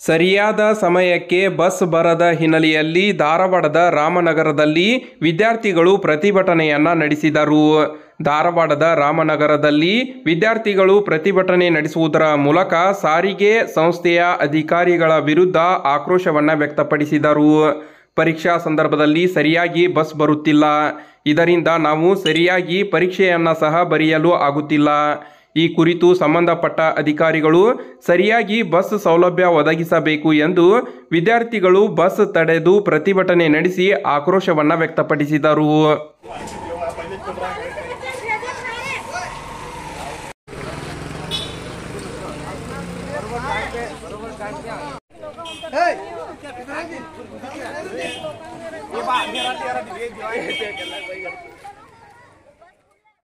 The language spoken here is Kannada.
ಸರಿಯಾದ ಸಮಯಕ್ಕೆ ಬಸ್ ಬರದ ಹಿನ್ನೆಲೆಯಲ್ಲಿ ಧಾರವಾಡದ ರಾಮನಗರದಲ್ಲಿ ವಿದ್ಯಾರ್ಥಿಗಳು ಪ್ರತಿಭಟನೆಯನ್ನ ನಡೆಸಿದರು ಧಾರವಾಡದ ರಾಮನಗರದಲ್ಲಿ ವಿದ್ಯಾರ್ಥಿಗಳು ಪ್ರತಿಭಟನೆ ನಡೆಸುವುದರ ಮೂಲಕ ಸಾರಿಗೆ ಸಂಸ್ಥೆಯ ಅಧಿಕಾರಿಗಳ ವಿರುದ್ಧ ಆಕ್ರೋಶವನ್ನ ವ್ಯಕ್ತಪಡಿಸಿದರು ಪರೀಕ್ಷಾ ಸಂದರ್ಭದಲ್ಲಿ ಸರಿಯಾಗಿ ಬಸ್ ಬರುತ್ತಿಲ್ಲ ಇದರಿಂದ ನಾವು ಸರಿಯಾಗಿ ಪರೀಕ್ಷೆಯನ್ನ ಸಹ ಬರೆಯಲು ಆಗುತ್ತಿಲ್ಲ ಈ ಕುರಿತು ಸಂಬಂಧಪಟ್ಟ ಅಧಿಕಾರಿಗಳು ಸರಿಯಾಗಿ ಬಸ್ ಸೌಲಭ್ಯ ಒದಗಿಸಬೇಕು ಎಂದು ವಿದ್ಯಾರ್ಥಿಗಳು ಬಸ್ ತಡೆದು ಪ್ರತಿಭಟನೆ ನಡೆಸಿ ಆಕ್ರೋಶವನ್ನ ವ್ಯಕ್ತಪಡಿಸಿದರು ये बात मेरा तेरा दिए दिए